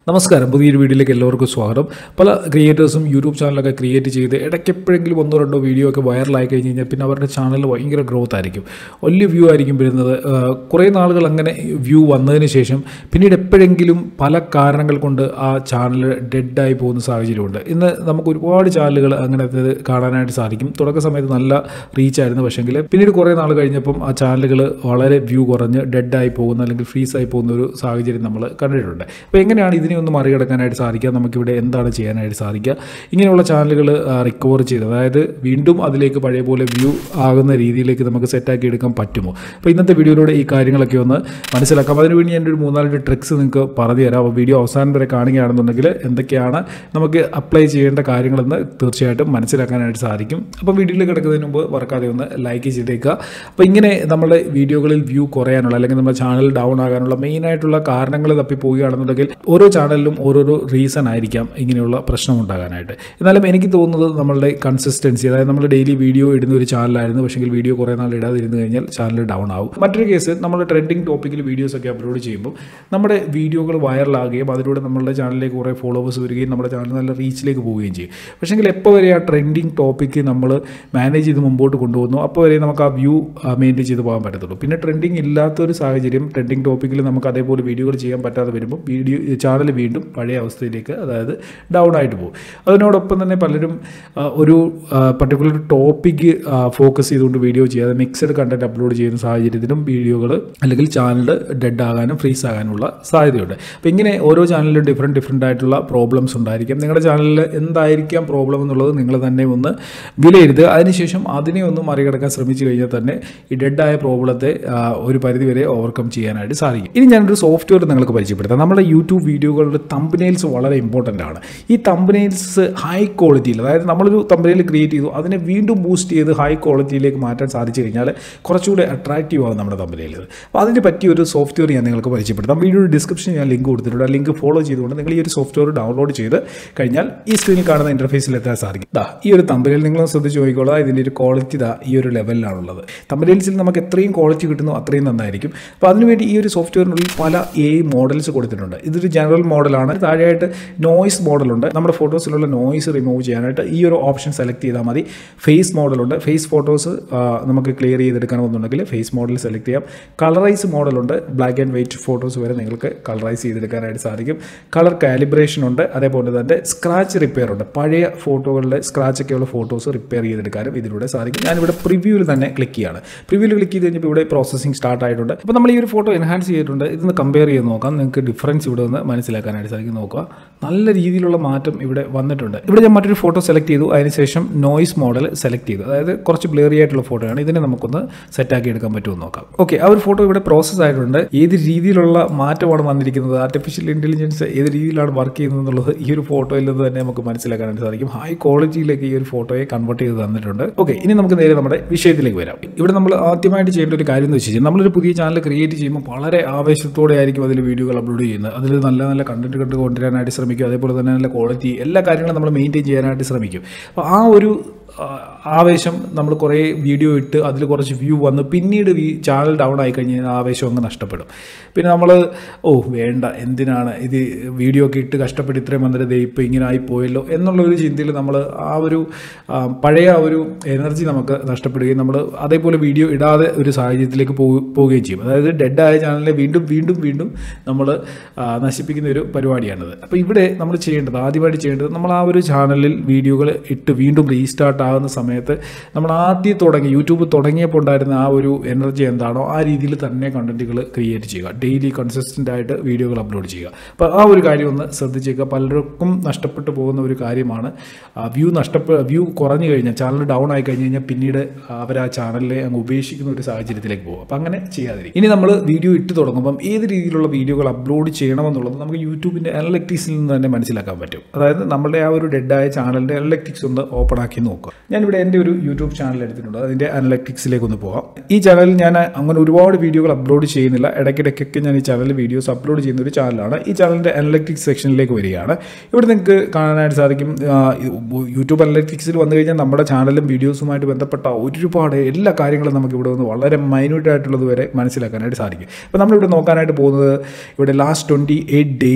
നമസ്കാരം പുതിയൊരു വീഡിയോയിലേക്ക് എല്ലാവർക്കും സ്വാഗതം പല ക്രിയേറ്റേഴ്സും യൂട്യൂബ് ചാനലൊക്കെ ക്രിയേറ്റ് ചെയ്ത് ഇടയ്ക്ക് എപ്പോഴെങ്കിലും ഒന്നോ രണ്ടോ വീഡിയോ ഒക്കെ വൈറലായി കഴിഞ്ഞ് കഴിഞ്ഞാൽ പിന്നെ അവരുടെ ചാനൽ ഭയങ്കര ഗ്രോത്ത് ആയിരിക്കും വലിയ വ്യൂ ആയിരിക്കും വരുന്നത് ആ, കുറേ നാളുകൾ അങ്ങനെ വ്യൂ വന്നതിന് ശേഷം പിന്നീട് എപ്പോഴെങ്കിലും പല കാരണങ്ങൾ കൊണ്ട് ആ ചാനൽ ഡെഡായി പോകുന്ന സാഹചര്യമുണ്ട് ഇന്ന് നമുക്ക് ഒരുപാട് ചാനലുകൾ അങ്ങനത്തെ കാണാനായിട്ട് സാധിക്കും തുടക്ക സമയത്ത് നല്ല റീച്ച് ആയിരുന്നു പക്ഷേങ്കിൽ പിന്നീട് കുറേ നാൾ കഴിഞ്ഞപ്പം ആ ചാനലുകൾ വളരെ വ്യൂ കുറഞ്ഞ് ഡെഡായി പോകുന്ന അല്ലെങ്കിൽ ഫ്രീസ് ആയി പോകുന്ന ഒരു സാഹചര്യം നമ്മൾ കണ്ടിട്ടുണ്ട് അപ്പോൾ എങ്ങനെയാണ് ഇതിനെ ഒന്ന് മറികടക്കാനായിട്ട് സാധിക്കുക നമുക്കിവിടെ എന്താണ് ചെയ്യാനായിട്ട് സാധിക്കുക ഇങ്ങനെയുള്ള ചാനലുകൾ റിക്കവർ ചെയ്ത് അതായത് വീണ്ടും അതിലേക്ക് പഴയ പോലെ വ്യൂ ആകുന്ന രീതിയിലേക്ക് നമുക്ക് സെറ്റാക്കി എടുക്കാൻ പറ്റുമോ അപ്പോൾ ഇന്നത്തെ വീഡിയോയിലൂടെ ഈ കാര്യങ്ങളൊക്കെ ഒന്ന് മനസ്സിലാക്കാം അതിനുവേണ്ടി ഞാൻ ഒരു മൂന്നാല് ട്രിക്സ് നിങ്ങൾക്ക് പറഞ്ഞു തരാം അപ്പോൾ വീഡിയോ അവസാനം വരെ കാണുകയാണെന്നുണ്ടെങ്കിൽ എന്തൊക്കെയാണ് നമുക്ക് അപ്ലൈ ചെയ്യേണ്ട കാര്യങ്ങളെന്ന് തീർച്ചയായിട്ടും മനസ്സിലാക്കാനായിട്ട് സാധിക്കും അപ്പോൾ വീഡിയോയിൽ കിടക്കുന്നതിന് മുമ്പ് മറക്കാതെ ഒന്ന് ലൈക്ക് ചെയ്തേക്കുക അപ്പോൾ ഇങ്ങനെ നമ്മുടെ വീഡിയോകളിൽ വ്യൂ കുറയാനുള്ള അല്ലെങ്കിൽ നമ്മുടെ ചാനൽ ഡൗൺ ആകാനുള്ള മെയിനായിട്ടുള്ള കാരണങ്ങൾ തപ്പി പോവുകയാണെന്നുണ്ടെങ്കിൽ ഓരോ ചാനലിലും ഓരോരോ റീസൺ ആയിരിക്കാം ഇങ്ങനെയുള്ള പ്രശ്നം ഉണ്ടാകാനായിട്ട് എന്നാലും എനിക്ക് തോന്നുന്നത് നമ്മളുടെ കൺസിസ്റ്റൻസി അതായത് നമ്മൾ ഡെയിലി വീഡിയോ ഇടുന്ന ഒരു ചാനലായിരുന്നു പക്ഷേ വീഡിയോ കുറേ നാൾ ഇടാതിരുന്നു കഴിഞ്ഞാൽ ചാനൽ ഡൗൺ ആവും മറ്റൊരു കേസ് നമ്മൾ ട്രെൻഡിങ് ടോപ്പിക്കിൽ വീഡിയോസ് ഒക്കെ അപ്ലോഡ് ചെയ്യുമ്പോൾ നമ്മുടെ വീഡിയോകൾ വൈറലാകുകയും അതിലൂടെ നമ്മളുടെ ചാനലിലേക്ക് കുറേ ഫോളോവേഴ്സ് വരികയും നമ്മുടെ ചാനൽ നല്ല റീച്ചിലേക്ക് പോവുകയും ചെയ്യും പക്ഷേങ്കിൽ എപ്പോൾ വരെ ആ ട്രെൻഡിങ് ടോപ്പിക്ക് നമ്മൾ മാനേജ് ചെയ്ത് മുമ്പോട്ട് കൊണ്ടുപോകുന്നു അപ്പോൾ വരെ നമുക്ക് ആ വ്യൂ മെയിൻറ്റെയിൻ ചെയ്ത് പോകാൻ പറ്റത്തുള്ളൂ പിന്നെ ട്രെൻഡിങ് ഇല്ലാത്തൊരു സാഹചര്യം ട്രെൻഡിങ് ടോപ്പിക്കിൽ നമുക്ക് അതേപോലെ വീഡിയോകൾ ചെയ്യാൻ പറ്റാതെ വരുമ്പോൾ വീഡിയോ ചാനൽ വീണ്ടും പഴയ അവസ്ഥയിലേക്ക് അതായത് ഡൗൺ ആയിട്ട് പോകും അതിനോടൊപ്പം തന്നെ പലരും ആ, ഒരു പർട്ടിക്കുലർ ടോപ്പിക്ക് ഫോക്കസ് ചെയ്തുകൊണ്ട് വീഡിയോ ചെയ്യാതെ മിക്സഡ് കണ്ടന്റ് അപ്ലോഡ് ചെയ്യുന്ന സാഹചര്യത്തിലും വീഡിയോകൾ അല്ലെങ്കിൽ ചാനൽ ഡെഡ് ആകാനും ഫ്രീസ് ആകാനുള്ള സാധ്യതയുണ്ട് അപ്പോൾ ഇങ്ങനെ ഓരോ ചാനലിലും ഡിഫറെൻറ്റ് ഡിഫറെൻ്റ് ആയിട്ടുള്ള പ്രോബ്ലംസ് ഉണ്ടായിരിക്കും നിങ്ങളുടെ ചാനലിൽ എന്തായിരിക്കാം പ്രോബ്ലം എന്നുള്ളത് നിങ്ങൾ തന്നെ ഒന്ന് വിലയിരുത്തുക അതിനുശേഷം അതിനെ ഒന്ന് മറികടക്കാൻ ശ്രമിച്ചു കഴിഞ്ഞാൽ തന്നെ ഈ ഡെഡായ പ്രോബ്ലത്തെ ആ, ഒരു പരിധിവരെ ഓവർകം ചെയ്യാനായിട്ട് സാധിക്കും ഇനി ഞാനൊരു സോഫ്റ്റ്വെയർ നിങ്ങൾക്ക് പരിചയപ്പെടുത്താം നമ്മുടെ യൂട്യൂബ് വീഡിയോകളുടെ തമ്പനെയിൽസ് വളരെ ഇമ്പോർട്ടൻ്റ് ആണ് ഈ തമ്പനെയിൽസ് ഹൈ ക്വാളിറ്റിയിൽ അതായത് നമ്മളൊരു തമ്പനെയിൽ ക്രിയേറ്റ് ചെയ്തു അതിനെ വീണ്ടും ബൂസ്റ്റ് ചെയ്ത് ഹൈ ക്വാളിറ്റിയിലേക്ക് മാറ്റാൻ സാധിച്ചു കഴിഞ്ഞാൽ കുറച്ചുകൂടെ അട്രാക്റ്റീവ് ആകും നമ്മുടെ തമ്പനെയിൽ അപ്പോൾ അതിന് പറ്റിയ ഒരു സോഫ്റ്റ്വെയർ ഞാൻ നിങ്ങൾക്ക് പരിചയപ്പെടുത്താം വീഡിയോയുടെ ഡിസ്ക്രിപ്ഷനിൽ ഞാൻ ലിങ്ക് കൊടുത്തിട്ടുണ്ട് ആ ലിങ്ക് ഫോളോ ചെയ്തുകൊണ്ട് നിങ്ങൾ ഈ ഒരു സോഫ്റ്റ്വെയർ ഡൗൺലോഡ് ചെയ്ത് കഴിഞ്ഞാൽ ഈ സ്ക്രീനിൽ കാണുന്ന ഇൻ്റർഫേസിൽ എത്താൻ സാധിക്കും ദാ ഈ ഒരു തമ്പനയിൽ നിങ്ങൾ ശ്രദ്ധിച്ച് നോക്കിക്കോളാം ഇതിൻ്റെ ഒരു ക്വാളിറ്റി ദാ ഈ ഒരു ലെവലിലാണുള്ളത് തമ്പനയിൽസിൽ നമുക്ക് എത്രയും ക്വാളിറ്റി കിട്ടുന്നു അത്രയും നന്നായിരിക്കും അപ്പോൾ അതിനുവേണ്ടി ഈ ഒരു സോഫ്റ്റ്വെയറിനുള്ളിൽ പല എ മോഡൽസ് കൊടുത്തിട്ടുണ്ട് ഇതൊരു ജനറൽ മോഡലാണ് താഴെയായിട്ട് നോയ്സ് മോഡലുണ്ട് നമ്മുടെ ഫോട്ടോസിലുള്ള നോയ്സ് റിമൂവ് ചെയ്യാനായിട്ട് ഈ ഒരു ഓപ്ഷൻ സെലക്ട് ചെയ്താൽ മതി ഫേസ് മോഡലുണ്ട് ഫേസ് ഫോട്ടോസ് നമുക്ക് ക്ലിയർ ചെയ്തെടുക്കണമെന്നുണ്ടെങ്കിൽ ഫേസ് മോഡൽ സെലക്ട് ചെയ്യാം കളറൈസ് മോഡലുണ്ട് ബ്ലാക്ക് ആൻഡ് വൈറ്റ് ഫോട്ടോസ് വരെ നിങ്ങൾക്ക് കളറൈസ് ചെയ്തെടുക്കാനായിട്ട് സാധിക്കും കളർ കാലിബ്രേഷൻ ഉണ്ട് അതേപോലെ തന്നെ സ്ക്രാച്ച് റിപ്പയർ ഉണ്ട് പഴയ ഫോട്ടോകളുടെ സ്ക്രാച്ച് ഒക്കെയുള്ള ഫോട്ടോസ് റിപ്പയർ ചെയ്തെടുക്കാനും ഇതിലൂടെ സാധിക്കും ഞാനിവിടെ പ്രിവ്യൂവിൽ തന്നെ ക്ലിക്ക് ചെയ്യാണ് പ്രിവ്യൂവിൽ ക്ലിക്ക് ചെയ്ത് കഴിഞ്ഞപ്പോൾ ഇവിടെ പ്രോസസ്സിംഗ് സ്റ്റാർട്ട് ആയിട്ടുണ്ട് അപ്പോൾ നമ്മൾ ഈ ഒരു ഫോട്ടോ എൻഹാൻസ് ചെയ്തിട്ടുണ്ട് ഇതൊന്ന് കമ്പയർ ചെയ്ത് നോക്കാം നിങ്ങൾക്ക് ഡിഫറൻസ് ഇവിടെ ഒന്ന് മനസ്സിലാക്കാനായിട്ട് സാധിക്കും നോക്കുക നല്ല രീതിയിലുള്ള മാറ്റം ഇവിടെ വന്നിട്ടുണ്ട് ഇവിടെ ഞാൻ മറ്റൊരു ഫോട്ടോ സെലക്ട് ചെയ്തു അതിനുശേഷം നോയ്സ് മോഡൽ സെലക്ട് ചെയ്തു അതായത് കുറച്ച് ബ്ലറി ആയിട്ടുള്ള ഫോട്ടോയാണ് ഇതിനെ നമുക്കൊന്ന് സെറ്റാക്കി എടുക്കാൻ പറ്റുമെന്ന് നോക്കാം ഓക്കെ ആ ഒരു ഫോട്ടോ ഇവിടെ പ്രോസസ്സ് ആയിട്ടുണ്ട് ഏത് രീതിയിലുള്ള മാറ്റമാണ് വന്നിരിക്കുന്നത് ആർട്ടിഫിഷ്യൽ ഇൻ്റലിജൻസ് ഏത് രീതിയിലാണ് വർക്ക് ചെയ്യുന്നത് എന്നുള്ളത് ഈ ഒരു ഫോട്ടോയിൽ നിന്ന് തന്നെ നമുക്ക് മനസ്സിലാക്കാനായിട്ട് സാധിക്കും ഹൈ ക്വാളിറ്റിയിലേക്ക് ഈ ഒരു ഫോട്ടോയെ കൺവേർട്ട് ചെയ്ത് തന്നിട്ടുണ്ട് ഓക്കെ ഇനി നമുക്ക് നേരെ നമ്മുടെ വിഷയത്തിലേക്ക് വരാം ഇവിടെ നമ്മൾ ആദ്യമായിട്ട് ചെയ്യേണ്ട ഒരു കാര്യം എന്ന് വെച്ച് കഴിഞ്ഞാൽ നമ്മളൊരു പുതിയ ചാനൽ ക്രിയേറ്റ് ചെയ്യുമ്പോൾ വളരെ ആവേശത്തോടെ ആയിരിക്കും അതിൽ വീഡിയോകൾ അപ്ലോഡ് ചെയ്യുന്നത് അതിൽ നല്ല നല്ല കണ്ടന്റ് കണ്ട് കൊണ്ടുവരാനായിട്ട് ശ്രമിക്കും അതേപോലെ തന്നെ നല്ല ക്വാളിറ്റി എല്ലാ കാര്യങ്ങളും നമ്മൾ മെയിൻറ്റെയിൻ ചെയ്യാനായിട്ട് ശ്രമിക്കും അപ്പോൾ ആ ഒരു ആ, ആവേശം നമ്മൾ കുറേ വീഡിയോ ഇട്ട് അതിൽ കുറച്ച് വ്യൂ വന്ന് പിന്നീട് ഈ ചാനൽ ഡൗൺ ആയി കഴിഞ്ഞാൽ ആ ആവേശം അങ്ങ് നഷ്ടപ്പെടും പിന്നെ നമ്മൾ ഓ വേണ്ട എന്തിനാണ് ഇത് വീഡിയോ ഒക്കെ ഇട്ട് കഷ്ടപ്പെട്ട് ഇത്രയും വന്നിട്ട് ദേ ഇപ്പോൾ ഇങ്ങനെ ആയി പോയല്ലോ എന്നുള്ളൊരു ചിന്തയിൽ നമ്മൾ ആ ഒരു ആ, പഴയ ആ ഒരു എനർജി നമുക്ക് നഷ്ടപ്പെടുകയും നമ്മൾ അതേപോലെ വീഡിയോ ഇടാതെ ഒരു സാഹചര്യത്തിലേക്ക് പോകു- പോവുകയും ചെയ്യും അതായത് ഡെഡായ ചാനലിനെ വീണ്ടും വീണ്ടും വീണ്ടും നമ്മൾ നശിപ്പിക്കുന്ന ഒരു പരിപാടിയാണിത് അപ്പോൾ ഇവിടെ നമ്മൾ ചെയ്യേണ്ടത് ആദ്യമായിട്ട് ചെയ്യേണ്ടത് നമ്മൾ ആ ഒരു ചാനലിൽ വീഡിയോകൾ ഇട്ട് വീണ്ടും റീസ്റ്റാർട്ട് ആകുന്ന സമയത്ത് നമ്മൾ ആദ്യം തുടങ്ങി യൂട്യൂബ് തുടങ്ങിയപ്പോൾ ഉണ്ടായിരുന്ന ആ ഒരു എനർജി എന്താണോ ആ രീതിയിൽ തന്നെ കണ്ടന്റുകൾ ക്രിയേറ്റ് ചെയ്യുക ഡെയിലി കൺസിസ്റ്റൻ്റ് ആയിട്ട് വീഡിയോകൾ അപ്ലോഡ് ചെയ്യുക അപ്പോൾ ആ ഒരു കാര്യം ഒന്ന് ശ്രദ്ധിച്ചേക്കുക പലർക്കും നഷ്ടപ്പെട്ടു പോകുന്ന ഒരു കാര്യമാണ് വ്യൂ നഷ്ടപ്പെ വ്യൂ കുറഞ്ഞു കഴിഞ്ഞാൽ ചാനൽ ഡൗൺ ആയി കഴിഞ്ഞ് കഴിഞ്ഞാൽ പിന്നീട് അവർ ആ ചാനലിനെ അങ്ങ് ഉപേക്ഷിക്കുന്ന ഒരു സാഹചര്യത്തിലേക്ക് പോകും അപ്പോൾ അങ്ങനെ ചെയ്യാതിരിക്കും ഇനി നമ്മൾ വീഡിയോ ഇട്ട് തുടങ്ങുമ്പം ഏത് രീതിയിലുള്ള വീഡിയോകൾ അപ്ലോഡ് ചെയ്യണമെന്നുള്ളത് നമുക്ക് യൂട്യൂബിൻ്റെ അനലക്റ്റിക്സിൽ നിന്ന് തന്നെ മനസ്സിലാക്കാൻ പറ്റും അതായത് നമ്മുടെ ആ ഒരു ഡെഡായ ചാനലിൻ്റെ അനലക്റ്റിക്സ് ഒന്ന് ഓപ്പൺ ആക്കി നോക്കുക ഞാനിവിടെ എൻ്റെ ഒരു യൂട്യൂബ് ചാനൽ എടുത്തിട്ടുണ്ട് അതിൻ്റെ അനലക്റ്റിക്സിലേക്ക് ഒന്ന് പോകാം ഈ ചാനലിൽ ഞാൻ അങ്ങനെ ഒരുപാട് വീഡിയോകൾ അപ്ലോഡ് ചെയ്യുന്നില്ല ഇടയ്ക്കിടയ്ക്കൊക്കെ ഞാൻ ഈ ചാനലിൽ വീഡിയോസ് അപ്ലോഡ് ചെയ്യുന്ന ഒരു ചാനലാണ് ഈ ചാനലിൻ്റെ അനലക്റ്റിക്സ് സെക്ഷനിലേക്ക് വരികയാണ് ഇവിടെ നിങ്ങൾക്ക് കാണാനായിട്ട് സാധിക്കും ആ, യൂട്യൂബ് അനലറ്റിക്സിൽ വന്നു കഴിഞ്ഞാൽ നമ്മുടെ ചാനലും വീഡിയോസുമായിട്ട് ബന്ധപ്പെട്ട ഒരുപാട് എല്ലാ കാര്യങ്ങളും നമുക്ക് ഇവിടെ നിന്ന് വളരെ മൈന്യൂട്ട് ആയിട്ടുള്ളത് വരെ മനസ്സിലാക്കാനായിട്ട് സാധിക്കും അപ്പോൾ നമ്മളിവിടെ നോക്കാനായിട്ട് പോകുന്നത് ഇവിടെ ലാസ്റ്റ് ട്വൻറ്റി എയ്റ്റ് ഡേയ്സ്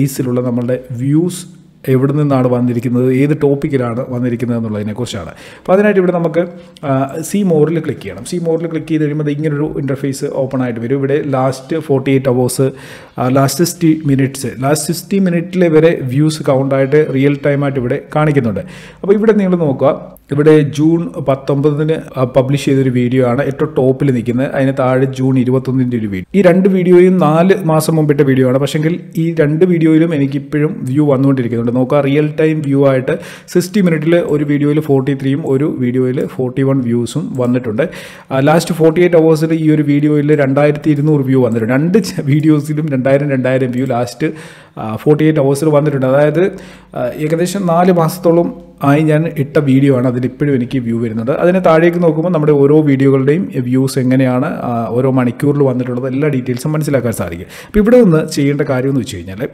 ബേസിലുള്ള നമ്മളുടെ വ്യൂസ് എവിടെ നിന്നാണ് വന്നിരിക്കുന്നത് ഏത് ടോപ്പിക്കിലാണ് വന്നിരിക്കുന്നത് എന്നുള്ളതിനെക്കുറിച്ചാണ് അപ്പോൾ അതിനായിട്ട് ഇവിടെ നമുക്ക് സി മോറിൽ ക്ലിക്ക് ചെയ്യണം സി മോറിൽ ക്ലിക്ക് ചെയ്ത് കഴിയുമ്പോൾ ഇത് ഇങ്ങനൊരു ഇൻ്റർഫേസ് ഓപ്പൺ ആയിട്ട് വരും ഇവിടെ last forty eight hours last sixty minutes last sixty മിനിറ്റിലെ വരെ വ്യൂസ് കൗണ്ടായിട്ട് റിയൽ ടൈമായിട്ട് ഇവിടെ കാണിക്കുന്നുണ്ട് അപ്പോൾ ഇവിടെ നിങ്ങൾ നോക്കുക ഇവിടെ ജൂൺ പത്തൊമ്പതിന് പബ്ലിഷ് ചെയ്തൊരു വീഡിയോ ആണ് ഏറ്റവും ടോപ്പിൽ നിൽക്കുന്നത് അതിന് താഴെ ജൂൺ ഇരുപത്തൊന്നിൻ്റെ ഒരു വീഡിയോ ഈ രണ്ട് വീഡിയോയും നാല് മാസം മുമ്പിട്ട വീഡിയോ ആണ് പക്ഷെങ്കിൽ ഈ രണ്ട് വീഡിയോയിലും എനിക്ക് ഇപ്പോഴും വ്യൂ വന്നുകൊണ്ടിരിക്കുന്നുണ്ട് നോക്കുക റിയൽ ടൈം വ്യൂ ആയിട്ട് സിക്സ്റ്റി മിനിറ്റിൽ ഒരു വീഡിയോയിൽ ഫോർട്ടി ത്രീയും ഒരു വീഡിയോയിൽ ഫോർട്ടി വൺ വ്യൂസും വന്നിട്ടുണ്ട് ലാസ്റ്റ് ഫോർട്ടി എയ്റ്റ് അവേഴ്സിൽ ഈ ഒരു വീഡിയോയിൽ രണ്ടായിരത്തി ഇരുന്നൂറ് വ്യൂ വന്നിട്ടുണ്ട് രണ്ട് വീഡിയോസിലും രണ്ടായിരം രണ്ടായിരം വ്യൂ ലാസ്റ്റ് ഫോർട്ടി എയ്റ്റ് അവേഴ്സിൽ വന്നിട്ടുണ്ട് അതായത് ഏകദേശം നാല് മാസത്തോളം ആയി ഞാൻ ഇട്ട വീഡിയോ ആണ് അതിൽ ഇപ്പോഴും എനിക്ക് വ്യൂ വരുന്നുണ്ട് അതിന് താഴേക്ക് നോക്കുമ്പോൾ നമ്മുടെ ഓരോ വീഡിയോകളുടെയും വ്യൂസ് എങ്ങനെയാണ് ഓരോ മണിക്കൂറിൽ വന്നിട്ടുള്ളത് എല്ലാ ഡീറ്റെയിൽസും മനസ്സിലാക്കാൻ സാധിക്കും അപ്പോൾ ഇവിടെ നിന്ന് ചെയ്യേണ്ട കാര്യം എന്ന് വെച്ച് കഴിഞ്ഞാൽ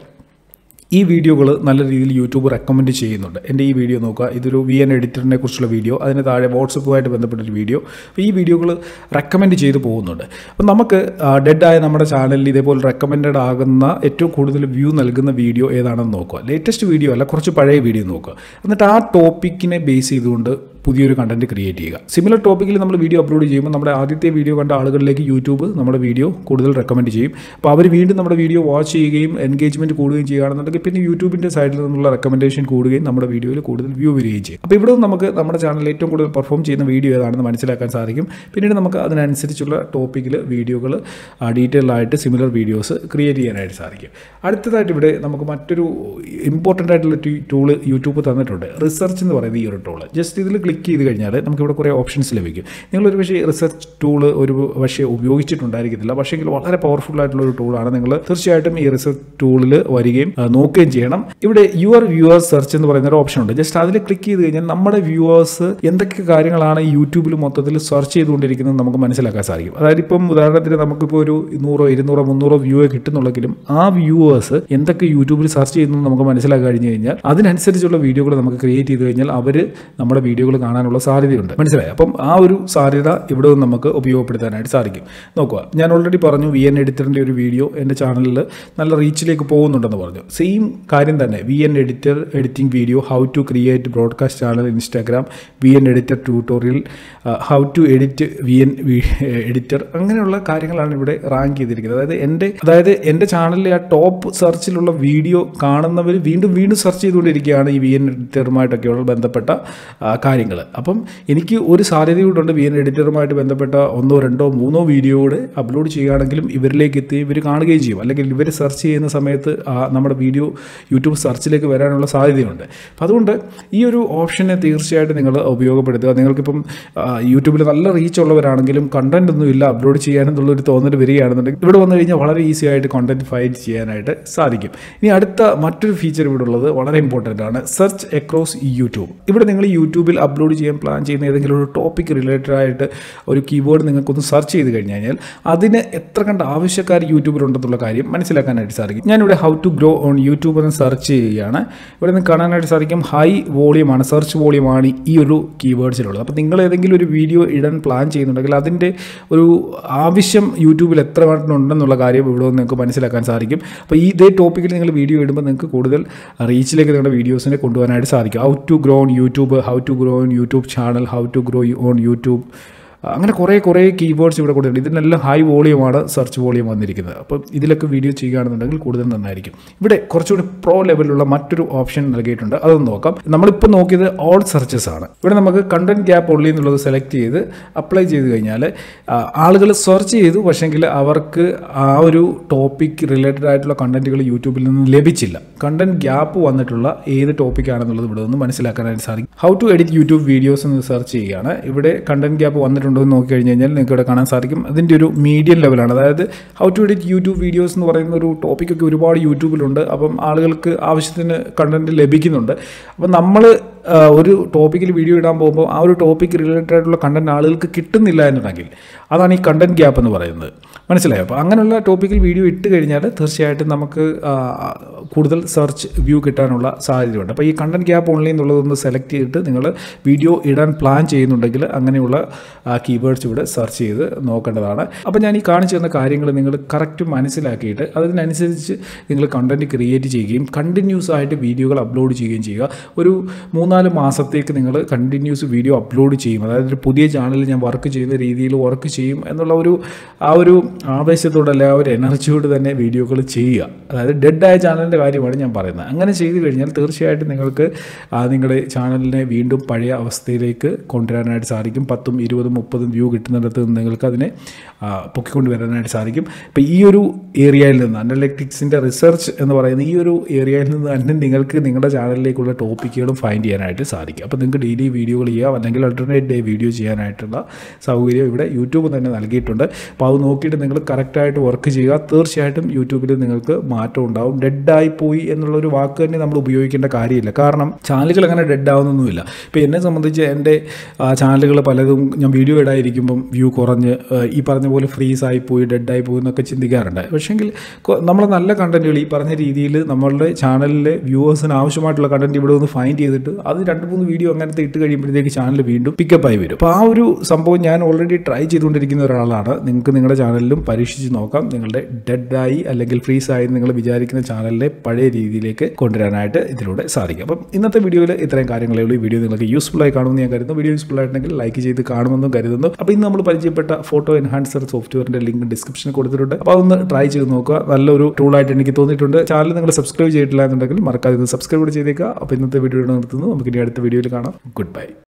ഈ വീഡിയോകൾ നല്ല രീതിയിൽ യൂട്യൂബ് റെക്കമെൻഡ് ചെയ്യുന്നുണ്ട് എൻ്റെ ഈ വീഡിയോ നോക്കുക ഇതൊരു വി എൻ എഡിറ്ററിനെ കുറിച്ചുള്ള വീഡിയോ അതിന് താഴെ വാട്സപ്പുമായിട്ട് ബന്ധപ്പെട്ടൊരു വീഡിയോ അപ്പോൾ ഈ വീഡിയോകൾ റെക്കമെൻഡ് ചെയ്ത് പോകുന്നുണ്ട് അപ്പോൾ നമുക്ക് ഡെഡായ നമ്മുടെ ചാനലിൽ ഇതേപോലെ റെക്കമെൻഡഡ് ആകുന്ന ഏറ്റവും കൂടുതൽ വ്യൂ നൽകുന്ന വീഡിയോ ഏതാണെന്ന് നോക്കുക ലേറ്റസ്റ്റ് വീഡിയോ അല്ല കുറച്ച് പഴയ വീഡിയോ നോക്കുക എന്നിട്ട് ആ ടോപ്പിക്കിനെ ബേസ് ചെയ്തുകൊണ്ട് പുതിയൊരു കണ്ടന്റ് ക്രിയേറ്റ് ചെയ്യുക സിമിലർ ടോപ്പിക്കിൽ നമ്മൾ വീഡിയോ അപ്ലോഡ് ചെയ്യുമ്പോൾ നമ്മുടെ ആദ്യത്തെ വീഡിയോ കണ്ട ആളുകളിലേക്ക് യൂട്യൂബ് നമ്മുടെ വീഡിയോ കൂടുതൽ റെക്കമെൻഡ് ചെയ്യും അപ്പോൾ അവർ വീണ്ടും നമ്മുടെ വീഡിയോ വാച്ച് ചെയ്യുകയും എൻഗേജ്മെൻറ്റ് കൂടുകയും ചെയ്യുകയാണെന്നുണ്ടെങ്കിൽ പിന്നെ യൂട്യൂബിൻ്റെ സൈഡിൽ നിന്നുള്ള റെക്കമെൻഡേഷൻ കൂടുകയും നമ്മുടെ വീഡിയോയിൽ കൂടുതൽ വ്യൂ വരികയും ചെയ്യും അപ്പോൾ ഇവിടെ നമുക്ക് നമ്മുടെ ചാനലിൽ ഏറ്റവും കൂടുതൽ പെർഫോം ചെയ്യുന്ന വീഡിയോ ഏതാണെന്ന് മനസ്സിലാക്കാൻ സാധിക്കും പിന്നീട് നമുക്ക് അതിനനുസരിച്ചുള്ള ടോപ്പിക്കിൽ വീഡിയോകൾ ഡീറ്റെയിൽ ആയിട്ട് സിമിലർ വീഡിയോസ് ക്രിയേറ്റ് ചെയ്യാനായിട്ട് സാധിക്കും അടുത്തതായിട്ട് ഇവിടെ നമുക്ക് മറ്റൊരു ഇമ്പോർട്ടൻ്റ് ആയിട്ടുള്ള ടൂള് യൂട്യൂബ് തന്നിട്ടുണ്ട് റിസർച്ച് എന്ന് പറയുന്ന ഈ ഒരു ടൂള് ജസ്റ്റ് ഇതിൽ ക്ലിക്ക് ചെയ്ത് കഴിഞ്ഞാൽ നമുക്കിവിടെ കുറേ ഓപ്ഷൻസ് ലഭിക്കും നിങ്ങളൊരു പക്ഷേ റിസർച്ച് ടൂള് ഒരു പക്ഷേ ഉപയോഗിച്ചിട്ടുണ്ടായിരിക്കത്തില്ല പക്ഷേങ്കിൽ വളരെ പവർഫുൾ ആയിട്ടുള്ള ഒരു ടൂളാണ് നിങ്ങൾ തീർച്ചയായിട്ടും ഈ റിസർച്ച് ടൂളിൽ വരികയും നോക്കുകയും ചെയ്യണം ഇവിടെ യുവർ വ്യൂവേഴ്സ് സെർച്ച് എന്ന് പറയുന്ന ഒരു ഓപ്ഷൻ ഉണ്ട് ജസ്റ്റ് അതിൽ ക്ലിക്ക് ചെയ്ത് കഴിഞ്ഞാൽ നമ്മുടെ വ്യൂവേഴ്സ് എന്തൊക്കെ കാര്യങ്ങളാണ് യൂട്യൂബിൽ മൊത്തത്തിൽ സെർച്ച് ചെയ്തുകൊണ്ടിരിക്കുന്നത് നമുക്ക് മനസ്സിലാക്കാൻ സാധിക്കും അതായത് ഇപ്പം ഉദാഹരണത്തിന് നമുക്കിപ്പോൾ ഒരു നൂറോ ഇരുന്നൂറോ മുന്നൂറോ വ്യൂ കിട്ടുന്നുള്ളെങ്കിലും ആ വ്യൂവേഴ്സ് എന്തൊക്കെ യൂട്യൂബിൽ സെർച്ച് ചെയ്യുന്നു നമുക്ക് മനസ്സിലാക്കി കഴിഞ്ഞു കഴിഞ്ഞാൽ അതിനനുസരിച്ചുള്ള വീഡിയോകൾ നമുക്ക് ക്രിയേറ്റ് ചെയ്ത് കഴിഞ്ഞാൽ അവർ നമ്മുടെ വീഡിയോകൾ കാണാനുള്ള സാധ്യതയുണ്ട് മനസ്സിലായി അപ്പം ആ ഒരു സാധ്യത ഇവിടെ നിന്ന് നമുക്ക് ഉപയോഗപ്പെടുത്താനായിട്ട് സാധിക്കും നോക്കുക ഞാൻ ഓൾറെഡി പറഞ്ഞു വി എൻ എഡിറ്ററിൻ്റെ ഒരു വീഡിയോ എൻ്റെ ചാനലിൽ നല്ല റീച്ചിലേക്ക് പോകുന്നുണ്ടെന്ന് പറഞ്ഞു സെയിം കാര്യം തന്നെ V N editor editing video how to create broadcast channel Instagram V N editor tutorial how to edit V N editor അങ്ങനെയുള്ള കാര്യങ്ങളാണ് ഇവിടെ റാങ്ക് ചെയ്തിരിക്കുന്നത് അതായത് എൻ്റെ അതായത് എൻ്റെ ചാനലിലെ ആ ടോപ്പ് സെർച്ചിലുള്ള വീഡിയോ കാണുന്നവർ വീണ്ടും വീണ്ടും സെർച്ച് ചെയ്തുകൊണ്ടിരിക്കുകയാണ് ഈ വി എൻ എഡിറ്ററുമായിട്ടൊക്കെയുള്ള ബന്ധപ്പെട്ട കാര്യങ്ങൾ അപ്പം എനിക്ക് ഒരു സാധ്യതയോടുണ്ട് വി എൻ എഡിറ്ററുമായിട്ട് ബന്ധപ്പെട്ട ഒന്നോ രണ്ടോ മൂന്നോ വീഡിയോ കൂടെ അപ്ലോഡ് ചെയ്യുകയാണെങ്കിലും ഇവരിലേക്ക് എത്തി ഇവർ കാണുകയും ചെയ്യും അല്ലെങ്കിൽ ഇവർ സെർച്ച് ചെയ്യുന്ന സമയത്ത് നമ്മുടെ വീഡിയോ യൂട്യൂബ് സെർച്ചിലേക്ക് വരാനുള്ള സാധ്യതയുണ്ട് അപ്പം അതുകൊണ്ട് ഈ ഒരു ഓപ്ഷനെ തീർച്ചയായിട്ടും നിങ്ങൾ ഉപയോഗപ്പെടുത്തുക നിങ്ങൾക്കിപ്പം യൂട്യൂബിൽ നല്ല റീച്ച് ഉള്ളവരാണെങ്കിലും കണ്ടന്റ് ഒന്നും ഇല്ല അപ്ലോഡ് ചെയ്യാനെന്നുള്ളൊരു തോന്നൽ വരികയാണെന്നുണ്ടെങ്കിൽ ഇവിടെ വന്നു കഴിഞ്ഞാൽ വളരെ ഈസി ആയിട്ട് കണ്ടന്റ് ഫൈൻഡ് ചെയ്യാനായിട്ട് സാധിക്കും ഇനി അടുത്ത മറ്റൊരു ഫീച്ചർ ഇവിടെ ഉള്ളത് വളരെ ഇമ്പോർട്ടൻ്റ് ആണ് സെർച്ച് അക്രോസ് യൂട്യൂബ് ഇവിടെ നിങ്ങൾ യൂട്യൂബിൽ അപ്ലോഡ് ചെയ്യാൻ പ്ലാൻ ചെയ്യുന്ന ഏതെങ്കിലും ഒരു ടോപ്പിക് റിലേറ്റഡ് ആയിട്ട് ഒരു കീവേഡ് നിങ്ങൾക്കൊന്ന് സെർച്ച് ചെയ്ത് കഴിഞ്ഞ് കഴിഞ്ഞാൽ അതിന് എത്ര കണ്ട ആവശ്യക്കാർ യൂട്യൂബിലുണ്ടെന്നുള്ള കാര്യം മനസ്സിലാക്കാനായിട്ട് സാധിക്കും ഞാനിവിടെ how to grow on YouTube എന്ന് സെർച്ച് ചെയ്യുകയാണ് ഇവിടെ നിന്ന് കാണാനായിട്ട് സാധിക്കും ഹൈ വോളിയമാണ് സെർച്ച് വോളിയമാണ് ഈ ഒരു കീവേഡ്സിലുള്ളത് അപ്പോൾ നിങ്ങൾ ഏതെങ്കിലും ഒരു വീഡിയോ ഇടാൻ പ്ലാൻ ചെയ്യുന്നുണ്ടെങ്കിൽ അതിൻ്റെ ഒരു ആവശ്യം യൂട്യൂബിൽ എത്ര ഉണ്ടെന്നുള്ള കാര്യം ഇവിടെ നിന്ന് നിങ്ങൾക്ക് മനസ്സിലാക്കാൻ സാധിക്കും അപ്പോൾ ഈ ഇതേ ടോപ്പിക്കിൽ നിങ്ങൾ വീഡിയോ ഇടുമ്പോൾ നിങ്ങൾക്ക് കൂടുതൽ റീച്ചിലേക്ക് നിങ്ങളുടെ വീഡിയോസിനെ കൊണ്ടുപോകാനായിട്ട് സാധിക്കും how to grow on YouTube how to grow on YouTube channel how to grow on YouTube അങ്ങനെ കുറേ കുറേ കീവേഡ്സ് ഇവിടെ കൊടുത്തിട്ടുണ്ട് ഇതിനെല്ലാം ഹൈ വോളിയമാണ് സെർച്ച് വോളിയം വന്നിരിക്കുന്നത് അപ്പം ഇതിലൊക്കെ വീഡിയോ ചെയ്യുകയാണെന്നുണ്ടെങ്കിൽ കൂടുതൽ നന്നായിരിക്കും ഇവിടെ കുറച്ചുകൂടി പ്രോ ലെവലിലുള്ള മറ്റൊരു ഓപ്ഷൻ നൽകിയിട്ടുണ്ട് അതൊന്ന് നോക്കാം നമ്മളിപ്പോൾ നോക്കിയത് ഓൾ സെർച്ചസ് ആണ് ഇവിടെ നമുക്ക് കണ്ടന്റ് ഗ്യാപ്പ് ഉള്ളി എന്നുള്ളത് സെലക്ട് ചെയ്ത് അപ്ലൈ ചെയ്ത് കഴിഞ്ഞാൽ ആളുകൾ സെർച്ച് ചെയ്തു പക്ഷേങ്കിൽ അവർക്ക് ആ ഒരു ടോപ്പിക് റിലേറ്റഡ് ആയിട്ടുള്ള കണ്ടന്റുകൾ യൂട്യൂബിൽ നിന്ന് ലഭിച്ചില്ല കണ്ടന്റ് ഗ്യാപ്പ് വന്നിട്ടുള്ള ഏത് ടോപ്പിക്കാണെന്നുള്ളത് ഇവിടെ നിന്ന് മനസ്സിലാക്കാനായിട്ട് സാധിക്കും how to edit YouTube videos എന്ന് സെർച്ച് ചെയ്യുകയാണ് ഇവിടെ കണ്ടന്റ് ഗ്യാപ്പ് വന്നിട്ടുണ്ട് ഉണ്ടോ എന്ന് നോക്കി കഴിഞ്ഞ് കഴിഞ്ഞാൽ നിങ്ങൾക്ക് ഇവിടെ കാണാൻ സാധിക്കും അതിൻ്റെ ഒരു മീഡിയം ലെവലാണ് അതായത് how to edit YouTube videos എന്ന് പറയുന്ന ഒരു ടോപ്പിക്കൊക്കെ ഒരുപാട് യൂട്യൂബിലുണ്ട് അപ്പം ആളുകൾക്ക് ആവശ്യത്തിന് കണ്ടന്റ് ലഭിക്കുന്നുണ്ട് അപ്പം നമ്മൾ ആ, ഒരു ടോപ്പിക്കിൽ വീഡിയോ ഇടാൻ പോകുമ്പോൾ ആ ഒരു ടോപ്പിക്ക് റിലേറ്റഡ് ആയിട്ടുള്ള കണ്ടന്റ് ആളുകൾക്ക് കിട്ടുന്നില്ല എന്നുണ്ടെങ്കിൽ അതാണ് ഈ കണ്ടന്റ് ഗ്യാപ്പ് എന്ന് പറയുന്നത് മനസ്സിലായോ അപ്പോൾ അങ്ങനെയുള്ള ടോപ്പിക്കിൽ വീഡിയോ ഇട്ട് കഴിഞ്ഞാൽ തീർച്ചയായിട്ടും നമുക്ക് ആ, കൂടുതൽ സെർച്ച് വ്യൂ കിട്ടാനുള്ള സാധ്യതയുണ്ട് അപ്പോൾ ഈ കണ്ടന്റ് ഗ്യാപ്പ് ഓൺലി എന്നുള്ളതൊന്ന് സെലക്ട് ചെയ്തിട്ട് നിങ്ങൾ വീഡിയോ ഇടാൻ പ്ലാൻ ചെയ്യുന്നുണ്ടെങ്കിൽ അങ്ങനെയുള്ള കീവേഡ്സ് ഇവിടെ സെർച്ച് ചെയ്ത് നോക്കേണ്ടതാണ് അപ്പോൾ ഞാൻ ഈ കാണിച്ചു തന്ന കാര്യങ്ങൾ നിങ്ങൾ കറക്റ്റ് മനസ്സിലാക്കിയിട്ട് അതിനനുസരിച്ച് നിങ്ങൾ കണ്ടന്റ് ക്രിയേറ്റ് ചെയ്യുകയും കണ്ടിന്യൂസ് ആയിട്ട് വീഡിയോകൾ അപ്ലോഡ് ചെയ്യുകയും ചെയ്യുക ഒരു മൂന്നാല് മാസത്തേക്ക് നിങ്ങൾ കണ്ടിന്യൂസ് വീഡിയോ അപ്ലോഡ് ചെയ്യും അതായത് ഒരു പുതിയ ചാനലിൽ ഞാൻ വർക്ക് ചെയ്യുന്ന രീതിയിൽ വർക്ക് ചെയ്യും എന്നുള്ള ഒരു ആ ഒരു ആവേശത്തോടെ അല്ലെ ആ ഒരു എനർജിയോട് തന്നെ വീഡിയോകൾ ചെയ്യുക അതായത് ഡെഡ് ആയ ചാനലിൻ്റെ കാര്യമാണ് ഞാൻ പറയുന്നത് അങ്ങനെ ചെയ്തു കഴിഞ്ഞാൽ തീർച്ചയായിട്ടും നിങ്ങൾക്ക് ആ നിങ്ങളുടെ ചാനലിനെ വീണ്ടും പഴയ അവസ്ഥയിലേക്ക് കൊണ്ടുവരാനായിട്ട് സാധിക്കും പത്തും ഇരുപതും മുപ്പതും വ്യൂ കിട്ടുന്നിടത്ത് നിന്ന് നിങ്ങൾക്ക് അതിനെ ആ, പൊക്കിക്കൊണ്ട് വരാനായിട്ട് സാധിക്കും ഇപ്പോൾ ഈ ഒരു ഏരിയയിൽ നിന്ന് അനലറ്റിക്സിൻ്റെ റിസർച്ച് എന്ന് പറയുന്ന ഈ ഒരു ഏരിയയിൽ നിന്ന് തന്നെ നിങ്ങൾക്ക് നിങ്ങളുടെ ചാനലിലേക്കുള്ള ടോപ്പിക്കുകളും ഫൈൻഡ് ചെയ്യാനായിട്ട് സാധിക്കും അപ്പോൾ നിങ്ങൾക്ക് ഡെയിലി വീഡിയോകൾ ചെയ്യാം അല്ലെങ്കിൽ അൾട്ടർനേറ്റ് ഡേ വീഡിയോ ചെയ്യാനായിട്ടുള്ള സൗകര്യം ഇവിടെ യൂട്യൂബ് തന്നെ നൽകിയിട്ടുണ്ട് അപ്പോൾ അത് നോക്കിയിട്ട് നിങ്ങൾ കറക്റ്റായിട്ട് വർക്ക് ചെയ്യുക തീർച്ചയായിട്ടും യൂട്യൂബിൽ നിങ്ങൾക്ക് മാറ്റം ഉണ്ടാവും ഡെഡായി പോയി എന്നുള്ളൊരു വാക്ക് തന്നെ നമ്മൾ ഉപയോഗിക്കേണ്ട കാര്യമില്ല കാരണം ചാനലുകൾ അങ്ങനെ ഡെഡ് ആവുന്നൊന്നുമില്ല ഇപ്പോൾ എന്നെ സംബന്ധിച്ച് എൻ്റെ ചാനലുകൾ പലതും ഞാൻ വീഡിയോ ഇടാതിരിക്കുമ്പം വ്യൂ കുറഞ്ഞ് ആ, ഈ പറഞ്ഞ പോലെ ഫ്രീസ് ആയി പോയി ഡെഡായി പോയി എന്നൊക്കെ ചിന്തിക്കാറുണ്ട് പക്ഷേങ്കിൽ നമ്മൾ നല്ല കണ്ടന്റുകൾ ഈ പറഞ്ഞ രീതിയിൽ നമ്മളുടെ ചാനലിലെ വ്യൂവേഴ്സിന് ആവശ്യമായിട്ടുള്ള കണ്ടന്റ് ഇവിടെ ഒന്ന് ഫൈൻഡ് ചെയ്തിട്ട് അത് രണ്ട് മൂന്ന് വീഡിയോ അങ്ങനത്തെ ഇട്ട് കഴിയുമ്പോഴത്തേക്ക് ചാനൽ വീണ്ടും പിക്കപ്പ് ആയി വരും അപ്പോൾ ആ ഒരു സംഭവം ഞാൻ ഓൾറെഡി ട്രൈ ചെയ്തുകൊണ്ടിരിക്കുന്ന ഒരാളാണ് നിങ്ങൾക്ക് നിങ്ങളുടെ ചാനലിലും പരീക്ഷിച്ച് നോക്കാം നിങ്ങളുടെ ഡെഡായി അല്ലെങ്കിൽ ഫ്രീസ് ആയി നിങ്ങൾ വിചാരിക്കുന്ന ചാനലിനെ പഴയ രീതിയിലേക്ക് കൊണ്ടുവരാനായിട്ട് ഇതിലൂടെ സാധിക്കും അപ്പം ഇന്നത്തെ വീഡിയോയിൽ ഇത്രയും കാര്യങ്ങളേ ഉള്ളൂ ഈ വീഡിയോ നിങ്ങൾക്ക് യൂസ്ഫുൾ ആയി കാണുമെന്ന് ഞാൻ കരുതുന്നു വീഡിയോ യൂസ്ഫുൾ ആയിട്ടുണ്ടെങ്കിൽ ലൈക്ക് ചെയ്ത് കാണുമെന്നും കരുതുന്നു അപ്പോൾ ഇന്ന് നമ്മൾ പരിചയപ്പെട്ട ഫോട്ടോ എൻഹാൻസർ സോഫ്റ്റ്വെയറിന്റെ ലിങ്ക് ഡിസ്ക്രിപ്ഷനിൽ കൊടുത്തിട്ടുണ്ട് അപ്പോൾ അതൊന്ന് ട്രൈ ചെയ്ത് നോക്കുക നല്ലൊരു ടൂളായിട്ട് എനിക്ക് തോന്നിയിട്ടുണ്ട് ചാനൽ നിങ്ങൾ സബ്സ്ക്രൈബ് ചെയ്തിട്ടില്ല എന്നുണ്ടെങ്കിൽ മറക്കാതെ സബ്സ്ക്രൈബ് ചെയ്തേക്കുക അപ്പോൾ ഇന്നത്തെ വീഡിയോ നിർത്തുന്നു നമുക്ക് ഇനി അടുത്ത വീഡിയോയിൽ കാണാം ഗുഡ് ബൈ